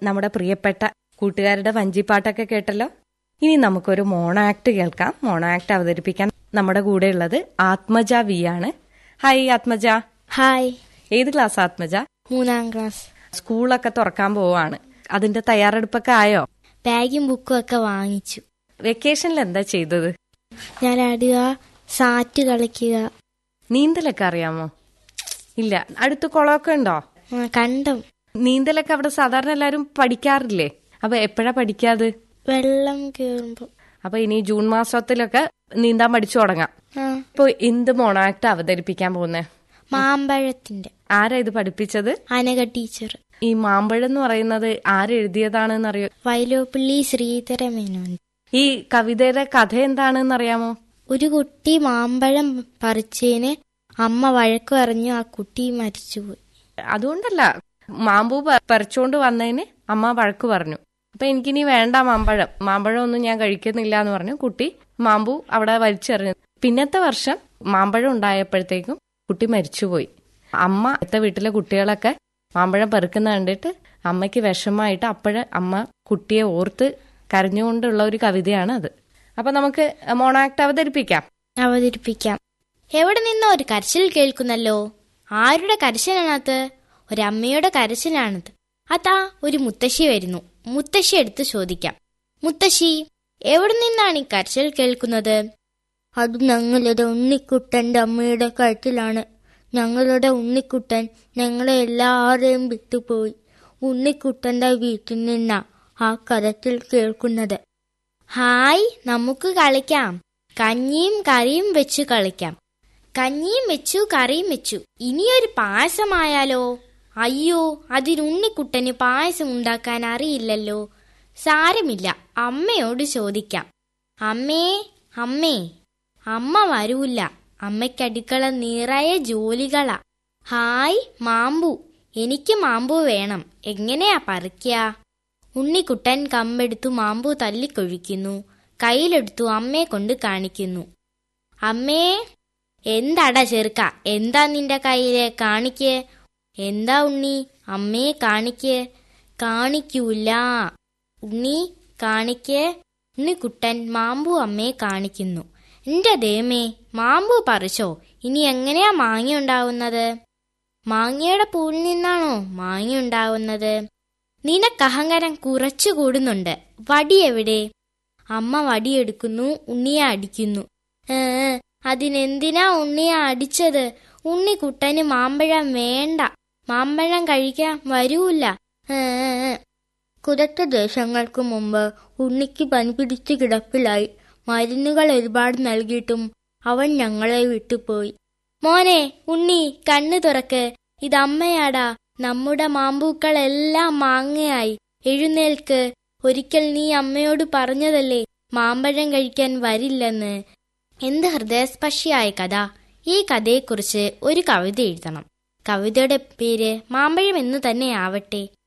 നമ്മുടെ പ്രിയപ്പെട്ട കൂട്ടുകാരുടെ വഞ്ചിപ്പാട്ടൊക്കെ കേട്ടല്ലോ ഇനി നമുക്കൊരു മോണോ ആക്ട് കേൾക്കാം മോണോ ആക്ട് അവതരിപ്പിക്കാൻ നമ്മുടെ കൂടെ ഉള്ളത് ആത്മജ വി ആണ് ഹായ് ആത്മജ ഹായ് ഏത് ക്ലാസ് ആത്മജ മൂന്നാം ക്ലാസ് സ്കൂളൊക്കെ തുറക്കാൻ പോവാണ് അതിന്റെ തയ്യാറെടുപ്പൊക്കെ ആയോ ബാഗും ബുക്കും ഒക്കെ വാങ്ങിച്ചു വെക്കേഷനിൽ എന്താ ചെയ്തത് ഞാൻ ആടുക സാറ്റ് കളിക്കുക നീന്തലൊക്കെ അറിയാമോ ഇല്ല അടുത്ത് കുളമൊക്കെ ഉണ്ടോ ആ, കണ്ടം നീന്തലൊക്കെ അവിടെ സാധാരണ എല്ലാരും പഠിക്കാറില്ലേ അപ്പൊ എപ്പോഴാ പഠിക്കാത് വെള്ളം കയറുമ്പോ അപ്പൊ ഇനി ജൂൺ മാസത്തിലൊക്കെ നീന്താൻ പഠിച്ചു തുടങ്ങാം ആ ഇപ്പൊ എന്ത് മോണാക്ട് അവതരിപ്പിക്കാൻ പോകുന്നേ മാമ്പഴത്തിന്റെ ആരാ ഇത് പഠിപ്പിച്ചത് അനക ടീച്ചർ ഈ മാമ്പഴം എന്ന് പറയുന്നത് ആരെഴുതിയതാണെന്ന് അറിയോ വൈലോപ്പിള്ളി ശ്രീധര മേനോൻ ഈ കവിതയുടെ കഥ എന്താണെന്ന് അറിയാമോ ഒരു കുട്ടി മാമ്പഴം പറിച്ചതിന് അമ്മ വഴക്ക് പറഞ്ഞു ആ കുട്ടി മരിച്ചുപോയി അതുകൊണ്ടല്ല മാമ്പൂ പ- പറിച്ചോണ്ട് വന്നതിന് അമ്മ വഴക്ക് പറഞ്ഞു അപ്പൊ എനിക്കിനി വേണ്ട മാമ്പഴം മാമ്പഴം ഒന്നും ഞാൻ കഴിക്കുന്നില്ല എന്ന് പറഞ്ഞു കുട്ടി മാമ്പൂ അവിടെ വലിച്ചെറിഞ്ഞു പിന്നത്തെ വർഷം മാമ്പഴം ഉണ്ടായപ്പോഴത്തേക്കും കുട്ടി മരിച്ചുപോയി അമ്മ അടുത്ത വീട്ടിലെ കുട്ടികളൊക്കെ മാമ്പഴം പെറുക്കുന്ന കണ്ടിട്ട് അമ്മയ്ക്ക് വിഷമമായിട്ട് അപ്പോഴ അമ്മ കുട്ടിയെ ഓർത്ത് കരഞ്ഞുകൊണ്ടുള്ള ഒരു കവിതയാണ് അത് അപ്പൊ നമുക്ക് മോണാക്ട് അവതരിപ്പിക്കാം അവതരിപ്പിക്കാം എവിടെ നിന്നോ ഒരു കരച്ചിൽ കേൾക്കുന്നല്ലോ ആരുടെ കരച്ചിലാണത് ഒരമ്മയുടെ കരച്ചിലാണത് അതാ ഒരു മുത്തശ്ശി വരുന്നു മുത്തശ്ശി എടുത്ത് ചോദിക്കാം മുത്തശ്ശി എവിടെ നിന്നാണ് ഈ കരച്ചിൽ കേൾക്കുന്നത് അത് ഞങ്ങളുടെ ഉണ്ണിക്കുട്ടന്റെ അമ്മയുടെ കരച്ചിലാണ് ഞങ്ങളുടെ ഉണ്ണിക്കുട്ടൻ ഞങ്ങളെ എല്ലാവരെയും വിട്ടുപോയി ഉണ്ണിക്കുട്ടന്റെ വീട്ടിൽ നിന്നാ ആ കരച്ചിൽ കേൾക്കുന്നത് ഹായ് നമുക്ക് കളിക്കാം കഞ്ഞിയും കറിയും വെച്ചു കളിക്കാം കഞ്ഞിയും വെച്ചു കറിയും വെച്ചു ഇനിയൊരു പായസമായാലോ അയ്യോ അതിന് ഉണ്ണിക്കുട്ടന് പായസം ഉണ്ടാക്കാൻ അറിയില്ലല്ലോ സാരമില്ല അമ്മയോട് ചോദിക്കാം അമ്മേ അമ്മേ അമ്മ വരൂല്ല അമ്മയ്ക്ക് അടുക്കള നിറയെ ജോലികളാ ഹായ് മാമ്പു എനിക്ക് മാമ്പു വേണം എങ്ങനെയാ പറിക്കുക ഉണ്ണിക്കുട്ടൻ കമ്പെടുത്തു മാമ്പു തല്ലിക്കൊഴിക്കുന്നു കയ്യിലെടുത്തു അമ്മയെ കൊണ്ട് കാണിക്കുന്നു അമ്മേ എന്താടാ ചെറുക്ക എന്താ നിന്റെ കയ്യിലെ കാണിക്ക് എന്താ ഉണ്ണി അമ്മയെ കാണിക്ക് കാണിക്കൂല ഉണ്ണി കാണിക്ക് ഉണ്ണിക്കുട്ടൻ മാമ്പു അമ്മയെ കാണിക്കുന്നു എന്റെ ദേമേ മാമ്പു പറിച്ചോ ഇനി എങ്ങനെയാ മാങ്ങ ഉണ്ടാവുന്നത് മാങ്ങയുടെ പൂവിൽ നിന്നാണോ മാങ്ങ ഉണ്ടാവുന്നത് നിനക്ക് അഹങ്കാരം കുറച്ചു കൂടുന്നുണ്ട് വടി എവിടെ അമ്മ വടിയെടുക്കുന്നു ഉണ്ണിയെ അടിക്കുന്നു ഏ അതിനെന്തിനാ ഉണ്ണിയെ അടിച്ചത് ഉണ്ണിക്കുട്ടന് മാമ്പഴം വേണ്ട മാമ്പഴം കഴിക്കാൻ വരൂല ഏ, ഏ, ഏ. കുറച്ച് ദിവസങ്ങൾക്ക് മുമ്പ് ഉണ്ണിക്ക് പനി പിടിച്ച് കിടപ്പിലായി മരുന്നുകൾ ഒരുപാട് നൽകിയിട്ടും അവൻ ഞങ്ങളെ വിട്ടുപോയി മോനെ ഉണ്ണി കണ്ണു തുറക്ക് ഇതമ്മയാടാ നമ്മുടെ മാമ്പൂക്കളെല്ലാം മാങ്ങയായി എഴുന്നേൽക്ക് ഒരിക്കൽ നീ അമ്മയോട് പറഞ്ഞതല്ലേ മാമ്പഴം കഴിക്കാൻ വരില്ലെന്ന് എന്ത് ഹൃദയസ്പർശിയായ കഥ ഈ കഥയെക്കുറിച്ച് ഒരു കവിത എഴുതണം കവിതയുടെ പേര് മാമ്പഴം എന്ന് തന്നെ ആവട്ടെ